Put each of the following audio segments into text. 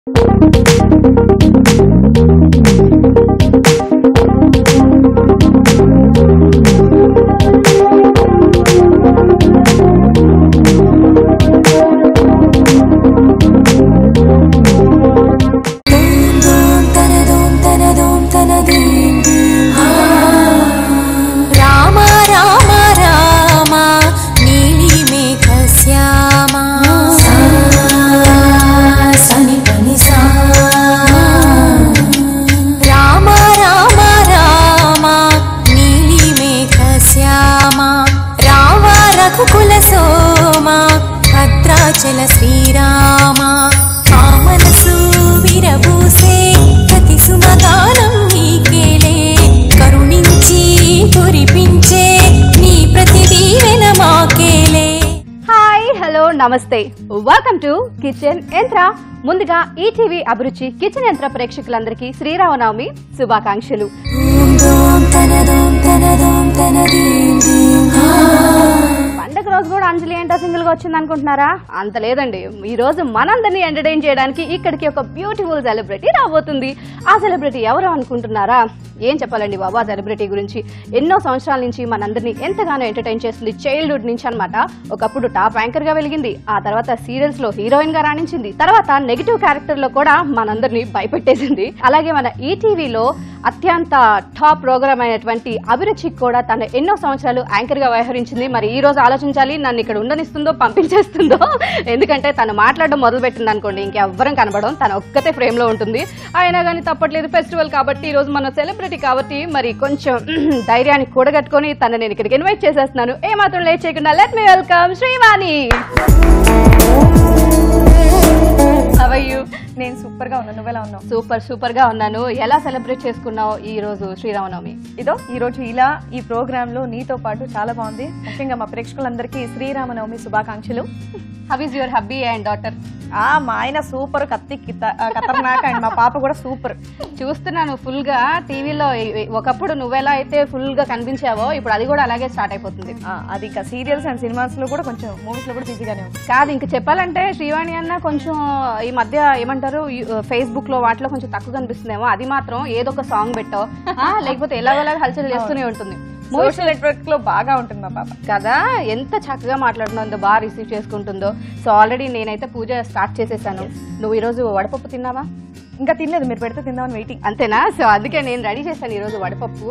రామ రామ రామ నీలి మేఘ శ్యామ సని పని సా రామ రామ రామ నీలి మేఘ శ్యామ రామ రఘుకుల సోమ భద్రాచల శ్రీరామ కామనసు విరబూసే ప్రతి సుమగానం నీకేలే కరుణించి కురిపించే నీ ప్రతి దీవెన మాకేలే హాయ్ హలో నమస్తే వెల్కమ్ టు కిచెన్ యంత్ర ముందుగా ఈటీవీ అభిరుచి కిచెన్ యంత్ర ప్రేక్షకులందరికీ శ్రీరామనవమి శుభాకాంక్షలు ఓం దోం తనదోం తనదోం తనదీం దీం హా. పండగ రోజు కూడా అంజలి ఏంటో సింగిల్ గా వచ్చింది అనుకుంటున్నారా అంత లేదండి ఈ రోజు మనందరినీ ఎంటర్టైన్ చేయడానికి ఇక్కడికి ఒక బ్యూటిఫుల్ సెలబ్రిటీ రాబోతుంది ఆ సెలబ్రిటీ ఎవరు అనుకుంటున్నారా ఏం చెప్పాలండి బాబు ఆ సెలబ్రిటీ గురించి ఎన్నో సంవత్సరాల నుంచి మనందరినీ ఎంతగానో ఎంటర్టైన్ చేస్తుంది చైల్డ్హుడ్ నుంచి అన్నమాట ఒకప్పుడు టాప్ యాంకర్ గా వెలిగింది ఆ తర్వాత సీరియల్స్ లో హీరోయిన్ గా రాణించింది తర్వాత నెగిటివ్ క్యారెక్టర్ లో కూడా మనందరినీ భయపెట్టేసింది అలాగే మన ఈటీవీలో అత్యంత టాప్ ప్రోగ్రామ్ అయినటువంటి అభిరుచికి కూడా తను ఎన్నో సంవత్సరాలు యాంకర్ గా వ్యవహరించింది మరి ఈ రోజు ఆలోచించాలి నన్ను ఇక్కడ ఉండనిస్తుందో పంపించేస్తుందో ఎందుకంటే తను మాట్లాడడం మొదలు పెట్టింది అనుకోండి ఇంకెవ్వరం కనబడం తను ఒక్కతే ఫ్రేమ్ లో ఉంటుంది అయినా కానీ తప్పట్లేదు ఫెస్టివల్ కాబట్టి ఈ రోజు మన సెలబ్రిటీ కాబట్టి మరి కొంచెం ధైర్యాన్ని కూడగట్టుకొని తను నేను ఇక్కడికి ఇన్వైట్ చేసేస్తున్నాను ఏ మాత్రం లేట్ చేయకుండా let me welcome Srivani you నేను సూపర్ గా ఉన్నాను నువ్వెలా ఉన్నావు సూపర్ సూపర్ గా ఉన్నాను ఎలా సెలబ్రేట్ చేసుకున్నావు ఈ రోజు శ్రీరామనవమి ఇదో ఈ రోజు ఇలా ఈ ప్రోగ్రామ్ లో నీతో పాటు చాలా బాగుంది ముఖ్యంగా మా ప్రేక్షకులందరికీ శ్రీరామనవమి శుభాకాంక్షలు how is your hubby and daughter ఆ మా ఆయన సూపర్ కత్తి కిత- ఆ, ఖతర్నాక్ అండ్ మా పాప కూడా సూపర్ చూస్తున్నాను ఫుల్ గా టీవీలో ఒకప్పుడు నువ్వెలా అయితే ఫుల్ గా కనిపించావో ఇప్పుడు అది కూడా అలాగే స్టార్ట్ అయిపోతుంది ఆ, అది ఇక సీరియల్స్ అండ్ సినిమాస్ లో కూడా కొంచెం మూవీస్ లో కూడా బిజీగానే ఉంది కాదు ఇంక చెప్పాలంటే శ్రీవాణి అన్న కొంచెం ఈ మధ్య ఏమంటారు ఫేస్బుక్ లో వాటిలో కొంచెం తక్కువ కనిపిస్తుందేమో అది మాత్రం ఏదో ఒక సాంగ్ పెట్టో ఆ, లేకపోతే ఎలాగోలాగా హల్చల్ చేస్తూనే ఉంటుంది సోషల్ నెట్వర్క్ లో బాగా ఉంటుంది మా పాప కదా ఎంత చక్కగా మాట్లాడుతుందో బాగా రిసీవ్ చేసుకుంటుందో సో ఆల్రెడీ నేనైతే పూజ స్టార్ట్ చేసేసాను నువ్వు ఈరోజు వడపప్పు తిన్నావా ఇంకా తినలేదు మీరు పెడితే తిందామని వెయిటింగ్ అంతేనా సో అందుకే నేను రెడీ చేశాను ఈరోజు వడపప్పు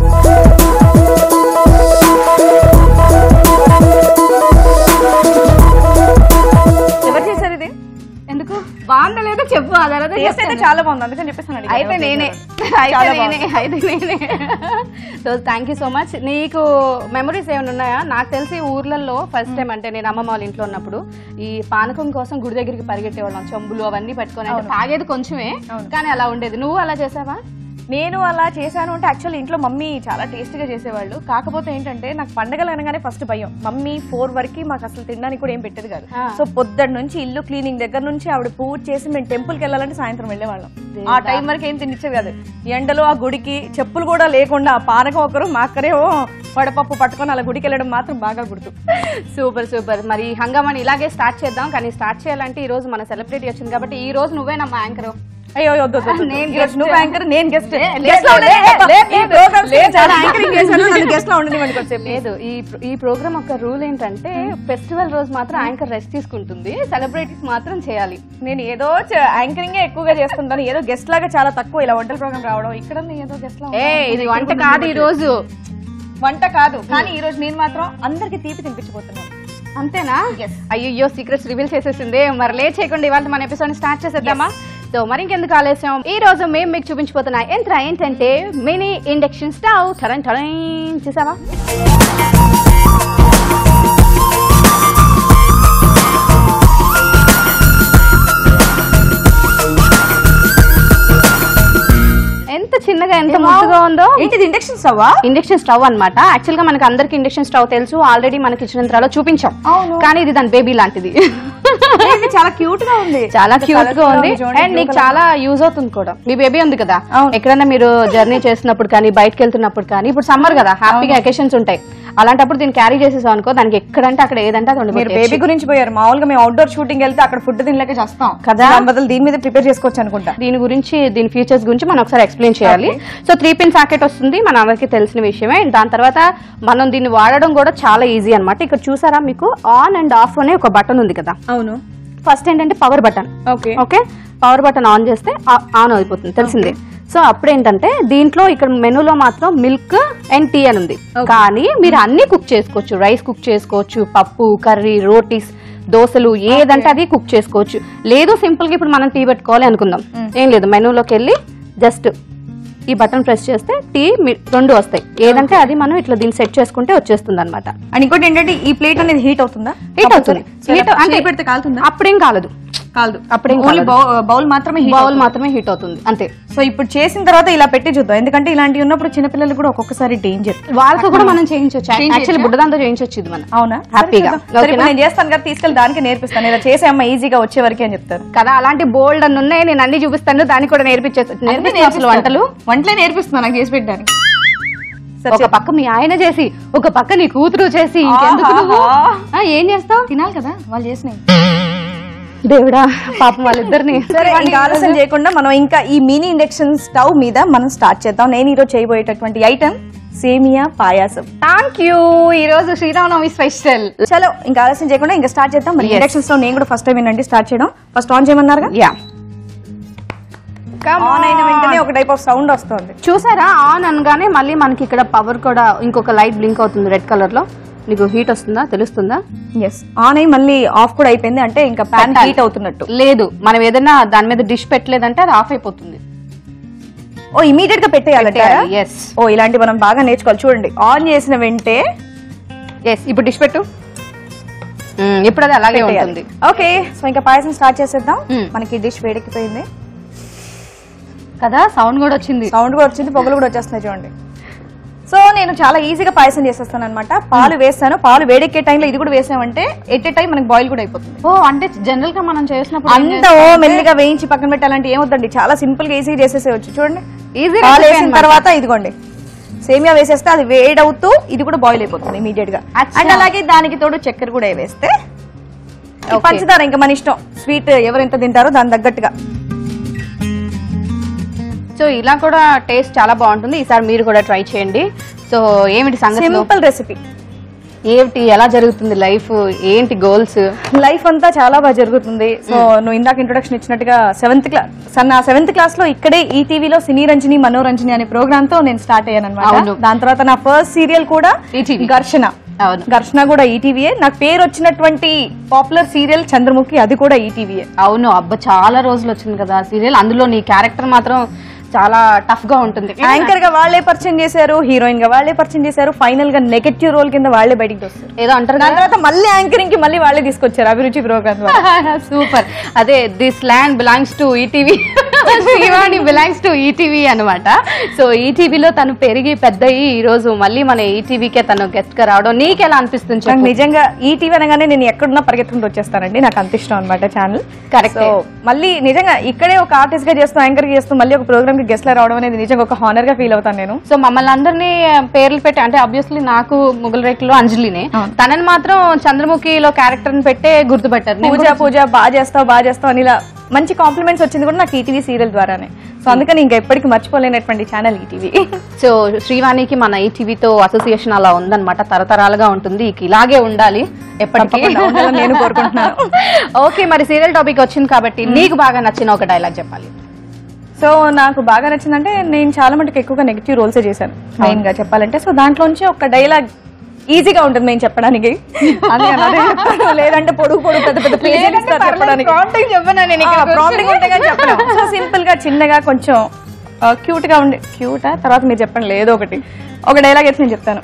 ఎవరు చేశారు ఇది ఎందుకు బాగుందా లేదో చెప్పు ఆ తర్వాత టేస్ట్ అయితే చెప్తాను. చాలా బాగుంది అందుకని చెప్పేసి అడిగాను. అయితే ఎవరు నేనే చేశారు? అయితే చాలా నేనే బాగుంది. అయితే నేనే so thank you so much నీకు మెమరీస్ ఏమైనా ఉన్నాయా నాకు తెలిసి ఊర్లలో ఫస్ట్ టైం అంటే నేను అమ్మమ్మ వాళ్ళ ఇంట్లో ఉన్నప్పుడు ఈ పానకం కోసం గుడి దగ్గరికి పరిగెట్టేవాళ్ళం చెంబులు అవన్నీ పట్టుకొని అంటే తాగేది కొంచెమే అవును. కానీ అలా ఉండేది నువ్వు అలా చేసావా నేను అలా చేశాను అంటే యాక్చువల్లీ ఇంట్లో మమ్మీ చాలా టేస్టీగా చేసేవాళ్ళు కాకపోతే ఏంటంటే నాకు పండగలు అనగానే ఫస్ట్ భయం మమ్మీ ఫోర్ వరకు మాకు అసలు తినడానికి కూడా ఏం పెట్టేది కాదు ఆ. సో పొద్దున్న నుంచి ఇల్లు క్లీనింగ్ దగ్గర నుంచి ఆవిడ పూజ చేసి మేము టెంపుల్ కి వెళ్ళాలంటే సాయంత్రం వెళ్ళేవాళ్ళం ఆ టైం వరకు ఏం తినిచ్చేది కాదు ఎండలో ఆ గుడికి చెప్పులు కూడా లేకుండా ఆ పానకం ఒకరు మా అక్కరేమో వడపప్పు పట్టుకొని అలా గుడికి వెళ్ళడం మాత్రం బాగా గుర్తు సూపర్ సూపర్ మరి హంగామాని ఇలాగే స్టార్ట్ చేద్దాం కానీ స్టార్ట్ చేయాలంటే ఈ రోజు మన సెలబ్రిటీ వచ్చింది కాబట్టి ఈ రోజు నువ్వే నమ్మ యాంకర్ అయ్యో వద్దు, వద్దు, వద్దు. నేను ఈరోజు guest. నువ్వు యాంకర్ నేను గెస్ట్ లే- గెస్ట్ లో లే- ఉండని- లే- లే- ఈ లేదు. programs కి లేదు. చాలా యాంకరింగ్ చేశాను నన్ను గెస్ట్ లో ఉండనివ్వండి కొంచెంసేపు లేదు ఈ ప్ర- ఈ ప్రోగ్రామ్ ఒక రూల్ ఏంటంటే ఫెస్టివల్ రోజు మాత్రం యాంకర్ రెస్ట్ తీసుకుంటుంది సెలబ్రిటీస్ మాత్రం చేయాలి నేను ఏదో యాంకరింగ్ ఎక్కువగా చేస్తుంటాను ఏదో గెస్ట్ లాగా చాలా తక్కువ ఇలా వంటల ప్రోగ్రామ్ రావడం ఇక్కడ ఏదో గెస్ట్ లా ఏ ఇది వంట కాదు ఈ రోజు వంట కాదు కానీ ఈ రోజు నేను మాత్రం అందరికి తీపి తినిపించబోతున్నాను అంతేనా అయ్యో సీక్రెట్స్ రివీల్ చేసేసింది మరి లేట్ చేయకుండా ఇవాళ మన ఎపిసోడ్ స్టార్ట్ చేసేద్దామా సో మరి ఇంకెందుకు ఆలస్యం ఈ రోజు మేము మీకు చూపించబోతున్న యంత్ర ఏంటంటే మినీ ఇండక్షన్ స్టవ్ టరన్ టరన్ చూసావా ఎంత చిన్నగా ఎంత ముద్దుగా ఉందో ఏంటిది ఇండక్షన్ స్టవ్ ఇండక్షన్ స్టవ్ అన్నమాట యాక్చువల్ గా మనకి అందరికి ఇండక్షన్ స్టవ్ తెలుసు ఆల్రెడీ మన కిచెన్ యంత్రాలో చూపించాం అవును. కానీ ఇది దాని బేబీ లాంటిది చాలా క్యూట్ గా ఉంది చాలా క్యూట్ గా ఉంది చూడండి, అండ్ blue నీకు colour. చాలా యూజ్ అవుతుంది కూడా మీ బేబీ ఉంది కదా అవును. ఎక్కడైనా మీరు జర్నీ చేసినప్పుడు కానీ బయటకు వెళ్తున్నప్పుడు కానీ ఇప్పుడు సమ్మర్ కదా హ్యాపీగా అకేషన్స్ ఉంటాయి అలాంటప్పుడు దీన్ని క్యారీ చేసేసాం అనుకో దానికి ఎక్కడంటే అక్కడ ఏదంటే అది వండి మీరు పెట్టేయచ్చు. బేబీ గురించి పోయారు మామూలుగా మేము అవుట్డోర్ షూటింగ్ వెళ్తే అక్కడ ఫుడ్ తినలేక చేస్తాం కదా? దాని బదులు దీని మీద ప్రిపేర్ చేసుకోవచ్చు అనుకుంటా దీని గురించి దీని ఫీచర్స్ గురించి మనం ఒకసారి ఎక్స్ప్లెయిన్ చేయాలి సో త్రీ పిన్ సాకెట్ వస్తుంది మన అందరికీ తెలిసిన విషయమే దాని తర్వాత మనం దీన్ని వాడడం కూడా చాలా ఈజీ అన్నమాట ఇక్కడ చూసారా మీకు ఆన్ అండ్ ఆఫ్ అనే ఒక బటన్ ఉంది కదా అవును ఫస్ట్ ఏంటంటే power button okay okay power button on చేస్తే ఆ- ఆన్ అయిపోతుంది తెలిసిందే సో అప్పుడు ఏంటంటే దీంట్లో ఇక్కడ మెనూలో మాత్రం మిల్క్ అండ్ టీ అని ఉంది కానీ మీరు అన్ని కుక్ చేసుకోవచ్చు రైస్ కుక్ చేసుకోవచ్చు పప్పు కర్రీ రోటీస్ దోశలు ఏదంటే అది కుక్ చేసుకోవచ్చు లేదు సింపుల్ గా ఇప్పుడు మనం టీ పెట్టుకోవాలి అనుకుందాం ఏం లేదు మెనూలోకి వెళ్ళి జస్ట్ ఈ బటన్ ప్రెస్ చేస్తే టీ మీ- రెండు వస్తాయి ఏదంటే అది మనం ఇట్లా దీన్ని సెట్ చేసుకుంటే వచ్చేస్తుంది అనమాట అండ్ ఇంకోటి ఏంటంటే ఈ ప్లేట్ అనేది హీట్ అవుతుందా హీట్ అవుతుంది హీట్ అంటే పెడితే కాలుతుందా అప్పుడేం కాలదు కాదు అప్పుడేం ఓన్లీ కాలదు. బౌల్ మాత్రమే heat బౌల్ మాత్రమే హీట్ అవుతుంది అంతే సో ఇప్పుడు చేసిన తర్వాత ఇలా పెట్టి చూద్దాం ఎందుకంటే ఇలాంటివి ఉన్నప్పుడు చిన్నపిల్లలు కూడా ఒక్కొక్కసారి డేంజర్ వాళ్ళతో కూడా మనం చేయించవచ్చు యాక్చువల్లీ బుడ్డదాంతో చేయించవచ్చు ఇది మనం అవునా హ్యాపీగా సరే, సరే, ఇప్పుడు నేను చేస్తాను కదా తీసుకెళ్ళి దానికి నేర్పిస్తాను ఇలా చేసే అమ్మ ఈజీగా వచ్చే వరకే అని చెప్తారు కదా అలాంటి బోల్డ్ అని ఉన్నాయి నేను అన్ని చూపిస్తాను దానికి కూడా నేర్పించేసి నేర్పిస్తాను అసలు వంటలు వంటలే నేర్పిస్తున్నాను నాకు చేసి పెట్టడానికి ఒక పక్క మీ ఆయన చేసి ఒక పక్క నీ కూతురు చేసి ఇంకెందుకు నువ్వు ఆ, ఏం చేస్తావు తినాలి కదా వాళ్ళు చేసినాయి దేవుడా పాపం వాళ్ళిద్దరిని సరే ఇంకా ఆలస్యం చేయకుండా మనం ఇంకా ఈ మినీ ఇండక్షన్ స్టవ్ మీద మనం స్టార్ట్ చేద్దాం నేను ఈరోజు చేయబోయేటటువంటి ఐటమ్ సేమియా పాయాసం థ్యాంక్ యూ ఈ రోజు శ్రీరామనవమి స్పెషల్ చలో ఇంకా ఆలస్యం చేయకుండా ఇంకా స్టార్ట్ చేద్దాం మరి Yes. ఇండక్షన్ స్టవ్ నేను కూడా ఫస్ట్ టైం ఏంటంటే స్టార్ట్ చేయడం ఫస్ట్ ఆన్ చేయమన్నారుగా యా ఆన్ అయిన వెంటనే ఒక టైప్ ఆఫ్ సౌండ్ వస్తుంది చూసారా ఆన్ అనగానే మళ్ళీ మనకి ఇక్కడ పవర్ కూడా ఇంకొక లైట్ బ్లింక్ అవుతుంది రెడ్ కలర్ లో నీకు హీట్ వస్తుందా తెలుస్తుందా ఎస్ ఆన్ అయ్యి మళ్ళీ ఆఫ్ కూడా అయిపోయింది అంటే ఇంకా ప్యాన్ పెట్టాలి. హీట్ అవుతున్నట్టు లేదు మనం ఏదైనా దాని మీద డిష్ పెట్టలేదంటే అది ఆఫ్ అయిపోతుంది ఓ ఇమీడియట్ గా పెట్టేయాలంటారా ఎస్ ఓ ఇలాంటి మనం బాగా నేర్చుకోవాలి చూడండి ఆన్ చేసిన వెంటే ఎస్ ఇప్పుడు డిష్ పెట్టు మ్మ్, ఇప్పుడు అది అలాగే ఉంటుంది ఓకే సో ఇంకా పాయసం స్టార్ట్ చేసేద్దాం Hmm. మనకి డిష్ వేడెక్కిపోయింది కదా సౌండ్ కూడా వచ్చింది సౌండ్ కూడా వచ్చింది పొగలు కూడా వచ్చేస్తున్నాయి చూడండి సో నేను చాలా ఈజీగా పాయసం చేసేస్తాను అనమాట పాలు వేస్తాను పాలు వేడెక్కే టైంలో ఇది కూడా వేసామంటే ఎట్ ఏ టైం మనకి బాయిల్ కూడా అయిపోతుంది ఓ అంటే జనరల్ గా మనం చేసినప్పుడు అంత ఓ మెల్లిగా వేయించి పక్కన పెట్టాలంటే ఏమొద్దండి చాలా సింపుల్ గా ఈజీగా చేసేసేవచ్చు చూడండి ఈజీ పాలు వేసిన తర్వాత ఇదిగోండి సేమియా వేసేస్తే అది వేడవుతూ ఇది కూడా బాయిల్ అయిపోతుంది ఇమీడియట్ గా అచ్చా. అండ్ అలాగే దానికి తోడు చక్కెర కూడా వేస్తే ఈ Okay. పంచదార ఇంకా మన ఇష్టం స్వీట్ ఎవరు ఎంత తింటారో దాని తగ్గట్టుగా సో ఇలా కూడా టేస్ట్ చాలా బాగుంటుంది ఈసారి మీరు కూడా ట్రై చేయండి సో ఏమిటి సంగతి సింపుల్ రెసిపీ ఏమిటి ఎలా జరుగుతుంది లైఫ్ ఏంటి గోల్స్ లైఫ్ అంతా చాలా బాగా జరుగుతుంది సో నువ్వు ఇందాక ఇంట్రొడక్షన్ ఇచ్చినట్టుగా సెవెంత్ క్లాస్ నా సెవెంత్ క్లాస్ లో ఇక్కడే ఈ టీవీలో సినీ రంజని మనోరంజని అనే ప్రోగ్రామ్ తో నేను స్టార్ట్ అయ్యాను అనమాట అవును. దాని తర్వాత నా ఫస్ట్ సీరియల్ కూడా ETV. ఘర్షణ అవును ఘర్షణ కూడా ఈటీవీయే నాకు పేరు వచ్చినటువంటి పాపులర్ సీరియల్ చంద్రముఖి అది కూడా ఈటీవీయే అవును అబ్బా చాలా రోజులు వచ్చింది కదా సీరియల్ అందులో నీ క్యారెక్టర్ మాత్రం చాలా టఫ్ గా ఉంటుంది యాంకర్ గా వాళ్ళే పరిచయం చేశారు హీరోయిన్ గా వాళ్ళే పరిచయం చేశారు ఫైనల్ గా నెగటివ్ రోల్ కింద వాళ్ళే బయటికి వస్తారు ఏదో అంటారు దాని తర్వాత మళ్ళీ యాంకరింగ్ కి మళ్ళీ వాళ్ళే తీసుకొచ్చారు అభిరుచి ప్రోగ్రామ్ ద్వారా సూపర్ అదే this land belongs to ETV Srivani belongs to ETV అనమాట సో ఈటీవీలో తను పెరిగి పెద్దయి ఈ రోజు మళ్ళీ మన ఈటీవీకే తను గెస్ట్ గా రావడం నీకెలా అనిపిస్తుంది నాకు చెప్పు నిజంగా ఈ టీవీ అనగానే నేను ఎక్కడున్నా పరిగెత్తుకుంటూ వచ్చేస్తానండి నాకు అంత ఇష్టం అనమాట ఛానల్ Correct. సో మళ్ళీ నిజంగా ఇక్కడే ఒక ఆర్టిస్ట్ గా చేస్తూ యాంకర్ గా చేస్తూ మళ్ళీ ఒక ప్రోగ్రామ్ కి గెస్ట్ లా రావడం అనేది నిజంగా ఒక హానర్ గా ఫీల్ అవుతాను నేను సో మమ్మల్ని అందరినీ పేర్లు పెట్టి అంటే అబ్వియస్లీ నాకు ముగ్గుల రేకులో అంజలినే అవును. తనని మాత్రం చంద్రముఖిలో క్యారెక్టర్ ని పెట్టే గుర్తుపెట్టారు నేను పూజ పూజ బాగా చేస్తావు బాగా చేస్తావు అని ఇలా మంచి కాంప్లిమెంట్స్ వచ్చింది కూడా నాకు ఈటీవీ సీరియల్ ద్వారానే సో అందుకని ఇంకా ఎప్పటికీ మర్చిపోలేనటువంటి ఛానల్ ఈటీవీ సో శ్రీవాణికి మన ఈటీవీతో అసోసియేషన్ అలా ఉందన్నమాట తరతరాలుగా ఉంటుంది ఇక ఇలాగే ఉండాలి ఎప్పటికీ తప్పకుండా ఉండాలని నేను కోరుకుంటున్నాను. ఓకే మరి సీరియల్ టాపిక్ వచ్చింది కాబట్టి నీకు బాగా నచ్చిన ఒక డైలాగ్ చెప్పాలి సో నాకు బాగా నచ్చిందంటే నేను చాలా మటుకు ఎక్కువగా నెగిటివ్ రోల్స్ చేశాను మెయిన్ గా చెప్పాలంటే సో దాంట్లోంచి ఒక డైలాగ్ ఈజీగా ఉంటుంది మేము చెప్పడానికి అందుకని అదే చెప్తాను. లేదంటే పొడుగు పొడుగు పెద్ద పెద్ద పేజీలు ఇస్తారు చెప్పడానికి ప్రాంప్టింగ్ ఉంటే కానీ చెప్పలేం సో సింపుల్ గా చిన్నగా కొంచెం క్యూట్ గా ఉండే క్యూటా తర్వాత మీరు చెప్పండి లేదో ఒకటి ఒక డైలాగ్ అయితే నేను చెప్తాను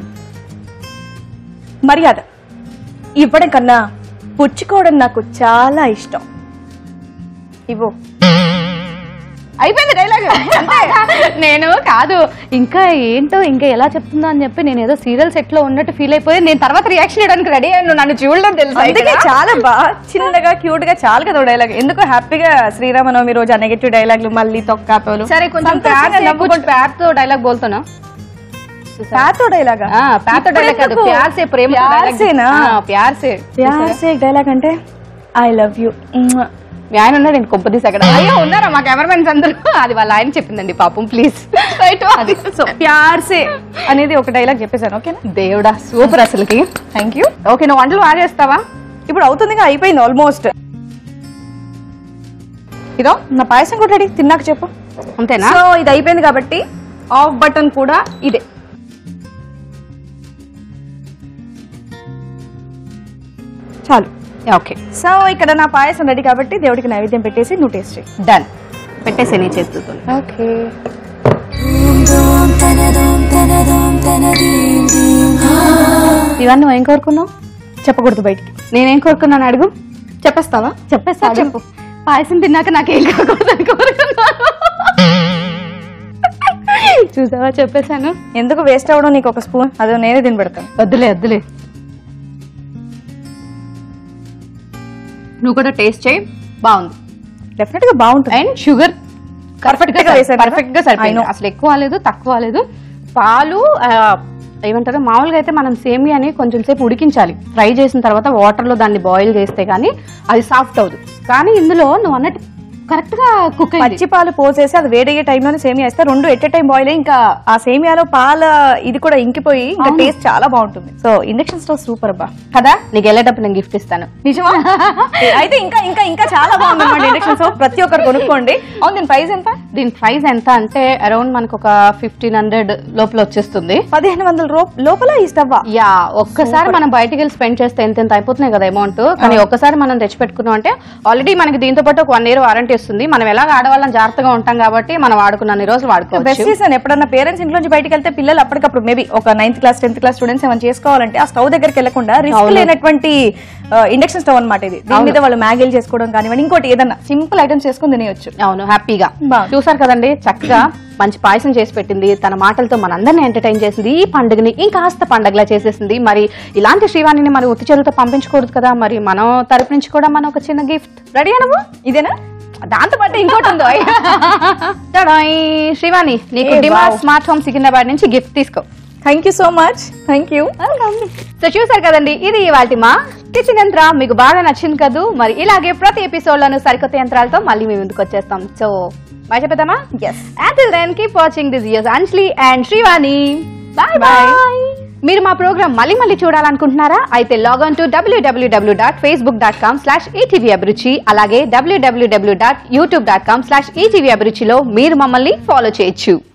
మర్యాద ఇవ్వడం కన్నా పుచ్చుకోవడం నాకు చాలా ఇష్టం ఇవ్వు అయిపోయింది డైలాగ్ నేను కాదు ఇంకా ఏంటో ఇంకా ఎలా చెప్తుందో అని చెప్పి నేను ఏదో సీరియల్ సెట్ లో ఉన్నట్టు ఫీల్ అయిపోయి నేను తర్వాత రియాక్షన్ ఇవ్వడానికి రెడీ అయ్యాను నన్ను చూడడం తెలుసు అందుకే చాలా బాగా చిన్నగా క్యూట్ గా చాలా కదా డైలాగ్ ఎందుకు హ్యాపీగా శ్రీరామనవమి రోజు ఆ నెగటివ్ డైలాగ్లు మళ్ళీ తొక్కాతోలు సరే కొంచెం సంతోషంగా ప్యార్ నవ్వుకుంటూ- ప్యార్ తో డైలాగ్ బోల్తున్నా ప్యాతో డైలాగా ఆ, ప్యాతో డైలాగ్ కాదు ప్యార్ సే ప్రేమ ప్యార్సేనా? ప్యార్ సే ప్యార్సే డైలాగ్ అంటే ఐ లవ్ యూ మీ ఆయన ఉన్నాడు నేను కొంపదీసి అక్కడ అయ్యో ఉన్నారా మా కెమెరామెన్స్ అందరూ అది వాళ్ళ ఆయన చెప్పిందండి పాపం ప్లీజ్ రైట్ అది సో ప్యార్సే అనేది ఒక డైలాగ్ చెప్పేశాను ఓకేనా దేవుడా సూపర్ అసలుకి థ్యాంక్ యూ ఓకే నువ్వు వంటలు బాగా చేస్తావా ఇప్పుడు అవుతుందిగా అయిపోయింది ఆల్మోస్ట్ ఇదో నా పాయసం కూడా రెడీ తిన్నాక చెప్పు అంతేనా సో ఇది అయిపోయింది కాబట్టి ఆఫ్ బటన్ కూడా ఇదే చాలు ఓకే సో ఇక్కడ నా పాయసం రెడీ కాబట్టి దేవుడికి నైవేద్యం పెట్టేసి నువ్వు టేస్ట్ చేయి డన్ పెట్టేసి నీ చేస్తుంది okay Doom tanadum tanadum tanadim dim ఇవన్నీ నువ్వు ఏం కోరుకున్నావు చెప్పకూడదు బయటికి నేనేం కోరుకున్నాను అడుగు చెప్పేస్తావా చెప్పేస్తా అడుగు. చెప్పు పాయసం తిన్నాక నాకేం కాకూడదని కోరుకున్నాను చూసావా చెప్పేశాను ఎందుకు వేస్ట్ అవ్వడం నీకు ఒక స్పూన్ అదే నేనే తిని పెడతాను వద్దులే వద్దులే నువ్వు కూడా టేస్ట్ చేయి బాగుంది డెఫినెట్ గా బాగుంటుంది అండ్ షుగర్ Perfect గా వేశారు కదా? పర్ఫెక్ట్ గా I సరిపోయింది know. అసలు ఎక్కువ లేదు తక్కువ లేదు పాలు ఆ, ఏమంటారు మామూలుగా అయితే మనం సేమియాని కొంచెం సేపు ఉడికించాలి ఫ్రై చేసిన తర్వాత వాటర్ లో దాన్ని బాయిల్ చేస్తే గానీ అది సాఫ్ట్ అవుతుంది కానీ ఇందులో నువ్వు అన్నట్టు కరెక్ట్ గా కుక్ అయింది పచ్చి పాలు పోసేసి అది వేడయ్యే టైంలోనే సేమియా వేస్తే రెండు ఎట్ టైం బాయిల్ ఇంకా ఆ సేమియాలో పాల ఇది కూడా ఇంకిపోయి ఇంకా అవును. టేస్ట్ చాలా బాగుంటుంది సో ఇండక్షన్ స్టవ్ సూపర్ అబ్బా కదా నీకు వెళ్ళేటప్పుడు నేను గిఫ్ట్ ఇస్తాను నిజమా అయితే ఇంకా ఇంకా ఇంకా చాలా బాగుంది అన్నమాట ఇండక్షన్ స్టవ్ ప్రతి ఒక్కరు కొనుక్కోండి అవును దీని ప్రైస్ ఎంత దీని ప్రైస్ ఎంత అంటే అరౌండ్ మనకు ఒక ఫిఫ్టీన్ హండ్రెడ్ లోపల వచ్చేస్తుంది పదిహేను వందల రూ- లోపల ఈ స్టవ్ యా ఒక్కసారి మనం బయటికి వెళ్ళి స్పెండ్ చేస్తే ఎంత ఎంత అయిపోతున్నాయి కదా అమౌంట్ కానీ ఒక్కసారి మనం తెచ్చిపెట్టుకున్నాం అంటే ఆల్రెడీ మనకి దీంతో పాటు ఒక వన్ ఇయర్ వారంటీ వస్తుంది మనం ఎలాగ ఆడవాళ్ళం జాగ్రత్తగా ఉంటాం కాబట్టి మనం వాడుకున్న అన్ని రోజులు బెస్ట్ వాడుకోవచ్చు సీజన్ ఎప్పుడన్నా పేరెంట్స్ ఇంట్లోంచి బయటికి వెళ్తే పిల్లలు అప్పటికప్పుడు మేబీ ఒక ninth class tenth class students ఏమైనా చేసుకోవాలంటే ఆ స్టవ్ దగ్గరికి వెళ్లకుండా రిస్క్ అవును. లేనటువంటి ఇండక్షన్ స్టవ్ అన్నమాట ఇది దీని మీద వాళ్ళు మ్యాగీలు చేసుకోవడం కానివ్వండి ఇంకోటి ఏదన్నా సింపుల్ ఐటమ్స్ చేసుకుని తినేయొచ్చు అవును హ్యాపీగా బాగుంది. చూసారు కదండి చక్కగా మంచి పాయసం చేసి పెట్టింది తన మాటలతో మనందరినీ ఎంటర్టైన్ చేసింది ఈ పండుగని ఇంకాస్త పండగలా చేసేసింది మరి ఇలాంటి శ్రీవాణిని మరి ఉత్తి చేతులతో పంపించకూడదు కదా మరి మనం తరపు నుంచి కూడా మనం ఒక చిన్న గిఫ్ట్ రెడీ నువ్వు ఇదేనా దాంతో పాటు ఇంకోటి ఉందో తడాయ్. శ్రీవాణి నీకు ఏ, DMart wow. Smart home Secunderabad నుంచి గిఫ్ట్ తీసుకో thank you so much thank you so చూసారు కదండి ఇది ఇవాళ మా కిచెన్ యంత్ర మీకు బాగా నచ్చింది కదూ మరి ఇలాగే ప్రతి ఎపిసోడ్ లోను సరికొత్త యంత్రాలతో మళ్ళీ మేము ముందుకు వచ్చేస్తాం సో బాయ్ చెప్పేద్దామా yes Until then, keep watching this year's Anjali and Shrivani. Bye Bye. bye. మీరు మా ప్రోగ్రామ్ మళ్ళీ మళ్ళీ చూడాలనుకుంటున్నారా అయితే లాగాన్ టు డబ్ల్యూడబ్ల్యూడబ్ల్యూ dot Facebook dot com slash ETV Abhiruchi అలాగే డబ్ల్యూడబ్ల్యూడబ్ల్యూ dot YouTube dot com slash ETV అభిరుచిలో మీరు మమ్మల్ని ఫాలో చేయొచ్చు